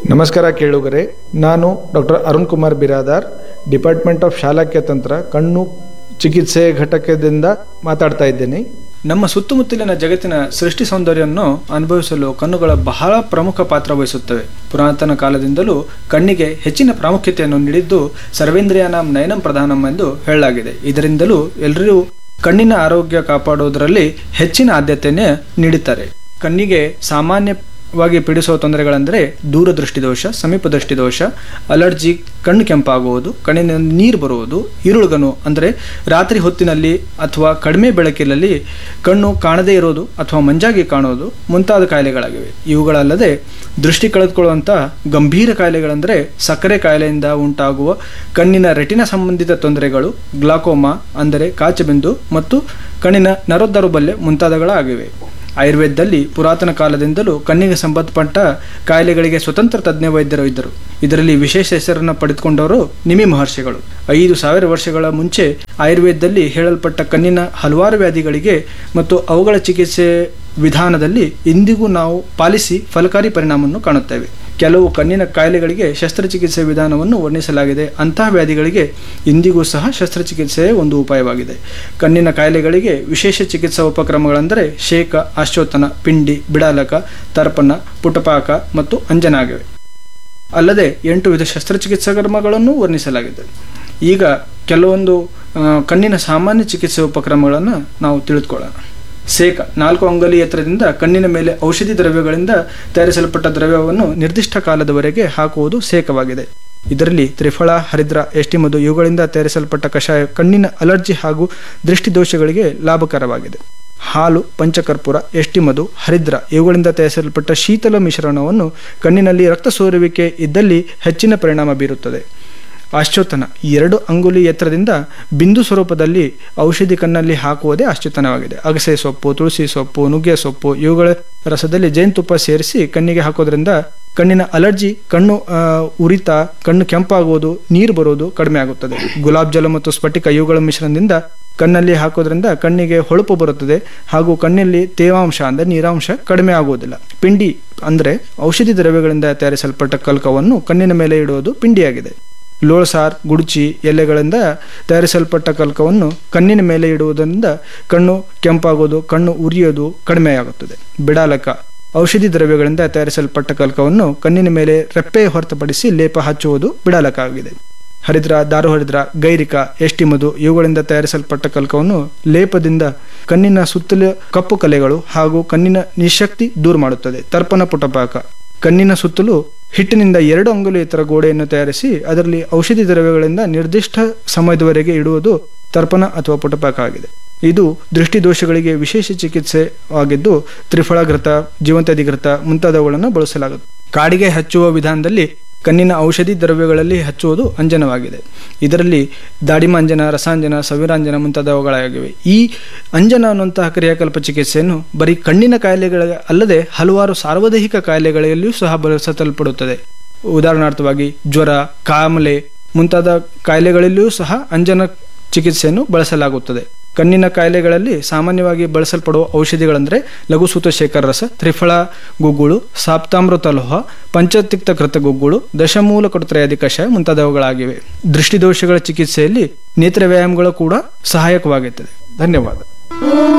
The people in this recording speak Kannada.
ನಮಸ್ಕಾರ ಕೇಳುಗರೆ ನಾನು doctor Arun Kumar Biradar department of Shalakya Tantra ಕಣ್ಣು ಚಿಕಿತ್ಸೆ ಘಟಕದಿಂದ ಮಾತಾಡ್ತಾ ಇದ್ದೇನೆ ನಮ್ಮ ಸುತ್ತಮುತ್ತಲಿನ ಜಗತ್ತಿನ ಸೃಷ್ಟಿ ಸೌಂದರ್ಯವನ್ನು ಅನುಭವಿಸಲು ಕಣ್ಣುಗಳ ಬಹಳ ಪ್ರಮುಖ ಪಾತ್ರ ವಹಿಸುತ್ತವೆ ಪುರಾತನ ಕಾಲದಿಂದಲೂ ಕಣ್ಣಿಗೆ ಹೆಚ್ಚಿನ ಪ್ರಾಮುಖ್ಯತೆಯನ್ನು ನೀಡಿದ್ದು ಸರ್ವೇಂದ್ರಿಯಾನಾಂ ನಯನಂ ಪ್ರಧಾನಂ ಎಂದು ಹೇಳಲಾಗಿದೆ ಇದರಿಂದಲೂ ಎಲ್ಲರೂ ಕಣ್ಣಿನ ಆರೋಗ್ಯ ಕಾಪಾಡುವುದರಲ್ಲಿ ಹೆಚ್ಚಿನ ಆದ್ಯತೆಯನ್ನು ನೀಡುತ್ತಾರೆ ಕಣ್ಣಿಗೆ ಸಾಮಾನ್ಯವಾಗಿ ಪೀಡಿಸುವ ತೊಂದರೆಗಳೆಂದರೆ ದೂರದೃಷ್ಟಿ ದೋಷ ಸಮೀಪ ದೃಷ್ಟಿ ದೋಷ ಅಲರ್ಜಿ ಕಣ್ಣು ಕೆಂಪಾಗುವುದು ಕಣ್ಣಿನ ನೀರು ಬರುವುದು ಇರುಳುಗನು ಅಂದರೆ ರಾತ್ರಿ ಹೊತ್ತಿನಲ್ಲಿ ಅಥವಾ ಕಡಿಮೆ ಬೆಳಕಿನಲ್ಲಿ ಕಣ್ಣು ಕಾಣದೇ ಇರೋದು ಅಥವಾ ಮಂಜಾಗಿ ಕಾಣುವುದು ಮುಂತಾದ ಕಾಯಿಲೆಗಳಾಗಿವೆ ಇವುಗಳಲ್ಲದೆ ದೃಷ್ಟಿ ಕಳೆದುಕೊಳ್ಳುವಂಥ ಗಂಭೀರ ಕಾಯಿಲೆಗಳೆಂದರೆ ಸಕ್ಕರೆ ಕಾಯಿಲೆಯಿಂದ ಉಂಟಾಗುವ ಕಣ್ಣಿನ ರೆಟಿನ ಸಂಬಂಧಿತ ತೊಂದರೆಗಳು ಗ್ಲಾಕೋಮಾ ಅಂದರೆ ಕಾಚಬಿಂದು ಮತ್ತು ಕಣ್ಣಿನ ನರದರುಬಲ್ಲೆ ಮುಂತಾದವುಗಳಾಗಿವೆ ಆಯುರ್ವೇದದಲ್ಲಿ ಪುರಾತನ ಕಾಲದಿಂದಲೂ ಕಣ್ಣಿಗೆ ಸಂಬಂಧಪಟ್ಟ ಕಾಯಿಲೆಗಳಿಗೆ ಸ್ವತಂತ್ರ ತಜ್ಞ ವೈದ್ಯರು ಇದ್ದರು ಇದರಲ್ಲಿ ವಿಶೇಷ ಹೆಸರನ್ನು ಪಡೆದುಕೊಂಡವರು ನಿಮಿ ಮಹರ್ಷಿಗಳು ಐದು ಸಾವಿರ ವರ್ಷಗಳ ಮುಂಚೆ ಆಯುರ್ವೇದದಲ್ಲಿ ಹೇಳಲ್ಪಟ್ಟ ಕಣ್ಣಿನ ಹಲವಾರು ವ್ಯಾಧಿಗಳಿಗೆ ಮತ್ತು ಅವುಗಳ ಚಿಕಿತ್ಸೆ ವಿಧಾನದಲ್ಲಿ ಇಂದಿಗೂ ನಾವು ಪಾಲಿಸಿ ಫಲಕಾರಿ ಪರಿಣಾಮವನ್ನು ಕಾಣುತ್ತೇವೆ ಕೆಲವು ಕಣ್ಣಿನ ಕಾಯಿಲೆಗಳಿಗೆ ಶಸ್ತ್ರಚಿಕಿತ್ಸೆ ವಿಧಾನವನ್ನು ವರ್ಣಿಸಲಾಗಿದೆ ಅಂತಹ ವ್ಯಾಧಿಗಳಿಗೆ ಇಂದಿಗೂ ಸಹ ಶಸ್ತ್ರಚಿಕಿತ್ಸೆಯೇ ಒಂದು ಉಪಾಯವಾಗಿದೆ ಕಣ್ಣಿನ ಕಾಯಿಲೆಗಳಿಗೆ ವಿಶೇಷ ಚಿಕಿತ್ಸಾ ಉಪಕ್ರಮಗಳೆಂದರೆ ಶೇಕ ಆಶ್ಚೋತನ ಪಿಂಡಿ ಬಿಡಾಲಕ ತರ್ಪಣ ಪುಟಪಾಕ ಮತ್ತು ಅಂಜನಾಗಿವೆ ಅಲ್ಲದೆ ಎಂಟು ವಿಧ ಶಸ್ತ್ರಚಿಕಿತ್ಸಾ ಕ್ರಮಗಳನ್ನು ವರ್ಣಿಸಲಾಗಿದೆ ಈಗ ಕೆಲವೊಂದು ಆ, ಕಣ್ಣಿನ ಸಾಮಾನ್ಯ ಚಿಕಿತ್ಸೆ ಉಪಕ್ರಮಗಳನ್ನು ನಾವು ತಿಳಿದುಕೊಳ್ಳೋಣ ಸೇಕ ನಾಲ್ಕು ಅಂಗಲಿ ಎತ್ತರದಿಂದ ಕಣ್ಣಿನ ಮೇಲೆ ಔಷಧಿ ದ್ರವ್ಯಗಳಿಂದ ತಯಾರಿಸಲ್ಪಟ್ಟ ದ್ರವ್ಯವನ್ನು ನಿರ್ದಿಷ್ಟ ಕಾಲದವರೆಗೆ ಹಾಕುವುದು ಸೇಕವಾಗಿದೆ ಇದರಲ್ಲಿ ತ್ರಿಫಳ ಹರಿದ್ರ ಎಷ್ಟಿಮದು ಇವುಗಳಿಂದ ತಯಾರಿಸಲ್ಪಟ್ಟ ಕಷಾಯ ಕಣ್ಣಿನ ಅಲರ್ಜಿ ಹಾಗೂ ದೃಷ್ಟಿ ದೋಷಗಳಿಗೆ ಲಾಭಕರವಾಗಿದೆ ಹಾಲು ಪಂಚಕರ್ಪೂರ ಎಷ್ಟಿಮದು ಹರಿದ್ರ ಇವುಗಳಿಂದ ತಯಾರಿಸಲ್ಪಟ್ಟ ಶೀತಲ ಮಿಶ್ರಣವನ್ನು ಕಣ್ಣಿನಲ್ಲಿ ರಕ್ತ ಸೋರುವಿಕೆ ಇದ್ದಲ್ಲಿ ಹೆಚ್ಚಿನ ಪರಿಣಾಮ ಬೀರುತ್ತದೆ ಆಶ್ಚೋತನ ಎರಡು ಅಂಗುಲಿ ಎತ್ತರದಿಂದ ಬಿಂದು ಸ್ವರೂಪದಲ್ಲಿ ಔಷಧಿ ಕಣ್ಣಲ್ಲಿ ಹಾಕುವುದೇ ಆಶ್ಚೋತನವಾಗಿದೆ ಅಗಸೆ ಸೊಪ್ಪು ತುಳಸಿ ಸೊಪ್ಪು ನುಗ್ಗೆ ಸೊಪ್ಪು ಇವುಗಳ ರಸದಲ್ಲಿ ಜೇನುತುಪ್ಪ ಸೇರಿಸಿ ಕಣ್ಣಿಗೆ ಹಾಕೋದ್ರಿಂದ ಕಣ್ಣಿನ ಅಲರ್ಜಿ ಕಣ್ಣು ಆ, ಉರಿತ ಕಣ್ಣು ಕೆಂಪಾಗುವುದು ನೀರು ಬರುವುದು ಕಡಿಮೆ ಆಗುತ್ತದೆ ಗುಲಾಬ್ ಜಲ ಮತ್ತು ಸ್ಫಟಿಕ ಇವುಗಳ ಮಿಶ್ರಣದಿಂದ ಕಣ್ಣಲ್ಲಿ ಹಾಕೋದ್ರಿಂದ ಕಣ್ಣಿಗೆ ಹೊಳಪು ಬರುತ್ತದೆ ಹಾಗೂ ಕಣ್ಣಲ್ಲಿ ತೇವಾಂಶ ಅಂದರೆ ನೀರಾಂಶ ಕಡಿಮೆ ಆಗುವುದಿಲ್ಲ ಪಿಂಡಿ ಅಂದರೆ ಔಷಧಿ ದ್ರವ್ಯಗಳಿಂದ ತಯಾರಿಸಲ್ಪಟ್ಟ ಕಲ್ಕವನ್ನು ಕಣ್ಣಿನ ಮೇಲೆ ಇಡುವುದು ಪಿಂಡಿಯಾಗಿದೆ ಲೋಳಸಾರ್ ಗುಡುಚಿ ಎಲೆಗಳಿಂದ ತಯಾರಿಸಲ್ಪಟ್ಟ ಕಲ್ಕವನ್ನು ಕಣ್ಣಿನ ಮೇಲೆ ಇಡುವುದರಿಂದ ಕಣ್ಣು ಕೆಂಪಾಗೋದು ಕಣ್ಣು ಉರಿಯೋದು ಕಡಿಮೆಯಾಗುತ್ತದೆ ಬಿಡಾಲಕ ಔಷಧಿ ದ್ರವ್ಯಗಳಿಂದ ತಯಾರಿಸಲ್ಪಟ್ಟ ಕಲ್ಕವನ್ನು ಕಣ್ಣಿನ ಮೇಲೆ ರೆಪ್ಪೆ ಹೊರತುಪಡಿಸಿ ಲೇಪ ಹಚ್ಚುವುದು ಬಿಡಾಲಕ ಆಗಿದೆ ಹರಿದ್ರ ದಾರು ಹರಿದ್ರ ಗೈರಿಕ ಎಷ್ಟಿಮದು ಇವುಗಳಿಂದ ತಯಾರಿಸಲ್ಪಟ್ಟ ಕಲ್ಕವನ್ನು ಲೇಪದಿಂದ ಕಣ್ಣಿನ ಸುತ್ತಲ ಕಪ್ಪು ಕಲೆಗಳು ಹಾಗೂ ಕಣ್ಣಿನ ನಿಶಕ್ತಿ ದೂರ ಮಾಡುತ್ತದೆ ತರ್ಪಣ ಪುಟಪಾಕ ಕಣ್ಣಿನ ಸುತ್ತಲೂ ಹಿಟ್ಟಿನಿಂದ ಎರಡು ಅಂಗುಲಿ ಎತ್ತರ ಗೋಡೆಯನ್ನು ತಯಾರಿಸಿ ಅದರಲ್ಲಿ ಔಷಧಿ ದ್ರವ್ಯಗಳಿಂದ ನಿರ್ದಿಷ್ಟ ಸಮಯದವರೆಗೆ ಇಡುವುದು ತರ್ಪಣ ಅಥವಾ ಪುಟಪಾಕ ಆಗಿದೆ ಇದು ದೃಷ್ಟಿ ದೋಷಗಳಿಗೆ ವಿಶೇಷ ಚಿಕಿತ್ಸೆ ಆಗಿದ್ದು ತ್ರಿಫಳಘೃತ ಜೀವಂತದಿಘೃತ ಮುಂತಾದವುಗಳನ್ನು ಬಳಸಲಾಗುತ್ತೆ ಕಾಡಿಗೆ ಹಚ್ಚುವ ವಿಧಾನದಲ್ಲಿ ಕಣ್ಣಿನ ಔಷಧಿ ದ್ರವ್ಯಗಳಲ್ಲಿ ಹಚ್ಚುವುದು ಅಂಜನವಾಗಿದೆ ಇದರಲ್ಲಿ ದಾಡಿಮ ಅಂಜನ ರಸಾಂಜನ ಸವಿರಾಂಜನ ಮುಂತಾದವುಗಳಾಗಿವೆ ಈ ಅಂಜನ ಅನ್ನುವಂತಹ ಕ್ರಿಯಾಕಲ್ಪ ಚಿಕಿತ್ಸೆಯನ್ನು ಬರೀ ಕಣ್ಣಿನ ಕಾಯಿಲೆಗಳ ಅಲ್ಲದೆ ಹಲವಾರು ಸಾರ್ವದೈಹಿಕ ಕಾಯಿಲೆಗಳಲ್ಲಿಯೂ ಸಹ ಬಳಸಲ್ಪಡುತ್ತದೆ ಉದಾಹರಣಾರ್ಥವಾಗಿ ಜ್ವರ ಕಾಮಲೆ ಮುಂತಾದ ಕಾಯಿಲೆಗಳಲ್ಲಿಯೂ ಸಹ ಅಂಜನ ಚಿಕಿತ್ಸೆಯನ್ನು ಬಳಸಲಾಗುತ್ತದೆ ಕಣ್ಣಿನ ಕಾಯಿಲೆಗಳಲ್ಲಿ ಸಾಮಾನ್ಯವಾಗಿ ಬಳಸಲ್ಪಡುವ ಔಷಧಿಗಳೆಂದರೆ ಲಘುಸೂತ ಶೇಖರ ರಸ ತ್ರಿಫಳ ಗುಗ್ಗುಳು ಸಾಪ್ತಾಮೃತ ಲೋಹ ಪಂಚತಿಕ್ತ ಕೃತ ಗುಗ್ಗುಳು ದಶಮೂಲ ಕಟುತ್ರಯಾದಿ ಕಷಾಯ ಮುಂತಾದವುಗಳಾಗಿವೆ ದೃಷ್ಟಿದೋಷಗಳ ಚಿಕಿತ್ಸೆಯಲ್ಲಿ ನೇತ್ರ ವ್ಯಾಯಾಮಗಳು ಕೂಡ ಸಹಾಯಕವಾಗುತ್ತದೆ ಧನ್ಯವಾದ